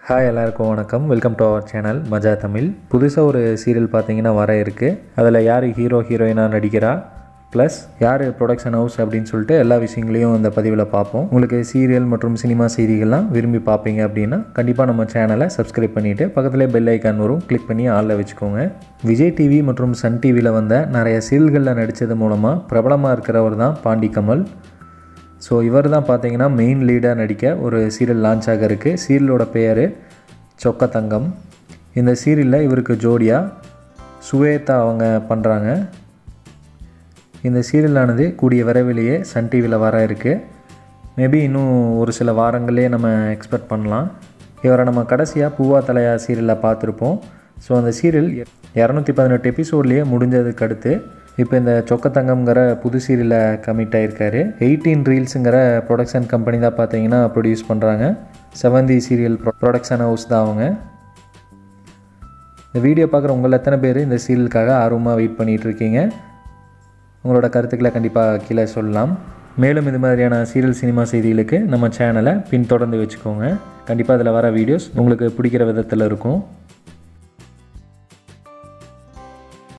hi எல்லாருக்கும் வணக்கம் welcome to our channel மஜா தமிழ் புதுசாக ஒரு சீரியல் பார்த்தீங்கன்னா வர இருக்குது அதில் யார் ஹீரோ ஹீரோயினாக நடிக்கிறா ப்ளஸ் யார் ப்ரொடக்ஷன் ஹவுஸ் அப்படின்னு சொல்லிட்டு எல்லா விஷயங்களையும் இந்த பதிவில் பார்ப்போம் உங்களுக்கு சீரியல் மற்றும் சினிமா செய்திகள்லாம் விரும்பி பார்ப்பீங்க அப்படின்னா கண்டிப்பாக நம்ம சேனலை சப்ஸ்கிரைப் பண்ணிவிட்டு பக்கத்துலேயே பெல் ஐக்கான் வரும் கிளிக் பண்ணி ஆளில் வச்சுக்கோங்க விஜய் டிவி மற்றும் சன் டிவியில் வந்த நிறைய சீரியல்களில் நடித்தது மூலமாக பிரபலமாக இருக்கிறவர் தான் பாண்டி கமல் ஸோ இவர் தான் பார்த்தீங்கன்னா மெயின் லீடாக நடிக்க ஒரு சீரியல் லான்ச் ஆக இருக்குது சீரியலோட பேர் சொக்க தங்கம் இந்த சீரியலில் இவருக்கு ஜோடியாக சுவேதா அவங்க பண்ணுறாங்க இந்த சீரியலானது கூடிய விரைவிலேயே சன் டிவியில் வர இருக்குது மேபி இன்னும் ஒரு சில வாரங்களே நம்ம எக்ஸ்பெக்ட் பண்ணலாம் இவரை நம்ம கடைசியாக பூவா தலையா சீரியலில் பார்த்துருப்போம் ஸோ அந்த சீரியல் இரநூத்தி பதினெட்டு எபிசோட்லேயே முடிஞ்சதுக்கு அடுத்து இப்போ இந்த சொக்கத்தங்கம்ங்கிற புது சீரியலில் கமிட் ஆகிருக்காரு எயிட்டீன் ரீல்ஸுங்கிற ப்ரொடக்ஷன் கம்பெனி தான் பார்த்தீங்கன்னா ப்ரொடியூஸ் பண்ணுறாங்க செவந்தி சீரியல் ப்ரொடக்ஷன் ஹவுஸ் தான் அவங்க இந்த வீடியோ பார்க்குற உங்கள் எத்தனை பேர் இந்த சீரியலுக்காக ஆர்வமாக வெயிட் பண்ணிகிட்டு இருக்கீங்க உங்களோட கருத்துக்களை கண்டிப்பாக கீழே சொல்லலாம் மேலும் இது மாதிரியான சீரியல் சினிமா செய்திகளுக்கு நம்ம சேனலை பின்தொடர்ந்து வச்சுக்கோங்க கண்டிப்பாக அதில் வர வீடியோஸ் உங்களுக்கு பிடிக்கிற விதத்தில் இருக்கும்